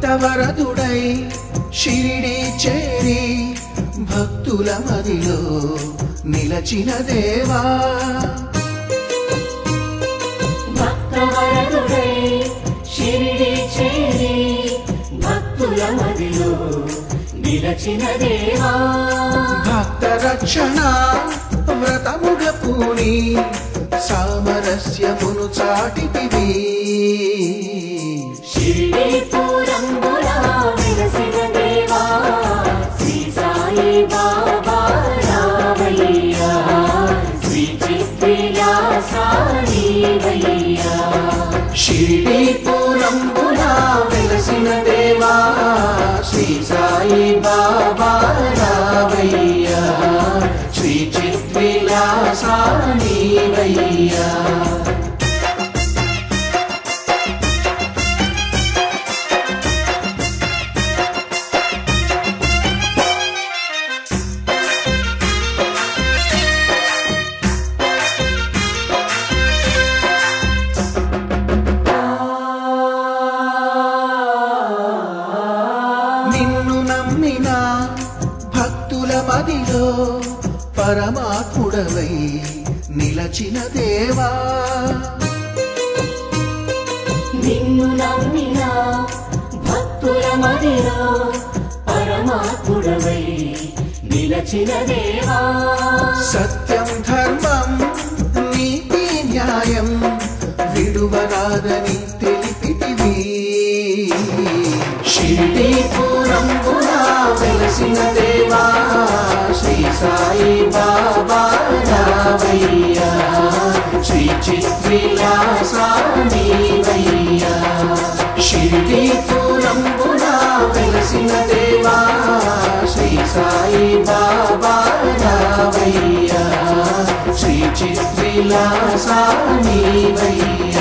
భక్తవరదుడై షిరిడి చేరి భక్తుల మదిలో నిలచిన దేవా భక్తవరదుడై షిరిడి చేరి భక్తుల మదిలో నిలచిన దేవా భక్త రక్షణ వ్రతముగ పూని సామరస్యమును చాటితివి షిరిడి పూరంబులా వెలసిన దేవా శ్రీ సాయి బాబా రావయ్యా శ్రీ చిత్విలాసానివయ్యా షిరిడి పూరంబునా వెలసిన దేవా శ్రీ సాయి బాబా రావయ్యా శ్రీ చిత్విలాసానివయ్యా నిన్ను నమ్మిన భక్తుల మదిలో పరమాత్ముడవై నిలచిన దేవా నిన్ను నమ్మిన భక్తుల మదిలో పరమాత్ముడవై నిలచిన దేవా సత్యం ధర్మం నీతి న్యాయం విడువరాదని తెలిపితివి షిరిడి పూరంబునా వెలసిన దేవా శ్రీ సాయి బాబా రావయ్యా శ్రీ చిత్విలాసానివయ్యా షిరిడి పూరంబునా వెలసిన దేవా శ్రీ సాయి బాబా రావయ్యా శ్రీ చిత్విలాసానివయ్యా